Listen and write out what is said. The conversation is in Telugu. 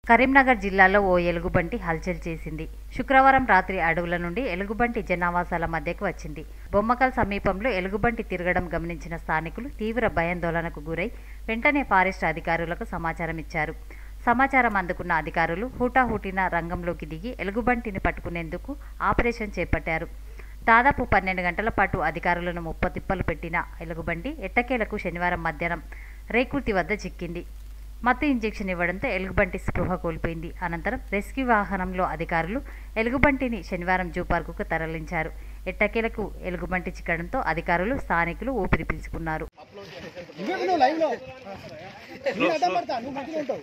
కరీంనగర్ జిల్లాలో ఓ ఎలుగుబంటి హల్చల్ చేసింది శుక్రవారం రాత్రి అడవుల నుండి ఎలుగుబంటి జనావాసాల మధ్యకు వచ్చింది బొమ్మకల్ సమీపంలో ఎలుగుబంటి తిరగడం గమనించిన స్థానికులు తీవ్ర భయాందోళనకు గురై వెంటనే ఫారెస్ట్ అధికారులకు సమాచారం ఇచ్చారు సమాచారం అందుకున్న అధికారులు హూటాహూటిన రంగంలోకి దిగి ఎలుగుబంటిని పట్టుకునేందుకు ఆపరేషన్ చేపట్టారు దాదాపు పన్నెండు గంటల పాటు అధికారులను ముప్పతిప్పలు పెట్టిన ఎలుగుబంటి ఎట్టకేలకు శనివారం మధ్యాహ్నం రేకుర్తి వద్ద చిక్కింది మత్తు ఇంజెక్షన్ ఇవ్వడంతో ఎలుగుబంటి స్పృహ కోల్పోయింది అనంతరం రెస్క్యూ వాహనంలో అధికారులు ఎలుగుబంటిని శనివారం జూ పార్కుకు తరలించారు ఎట్టకేలకు ఎలుగుబంటి చిక్కడంతో అధికారులు స్థానికులు ఊపిరి పీల్చుకున్నారు నువ్వే నువ్వు లైవ్ లో నేను అడ్డం పడతా నువ్వు మంచిగా ఉంటావు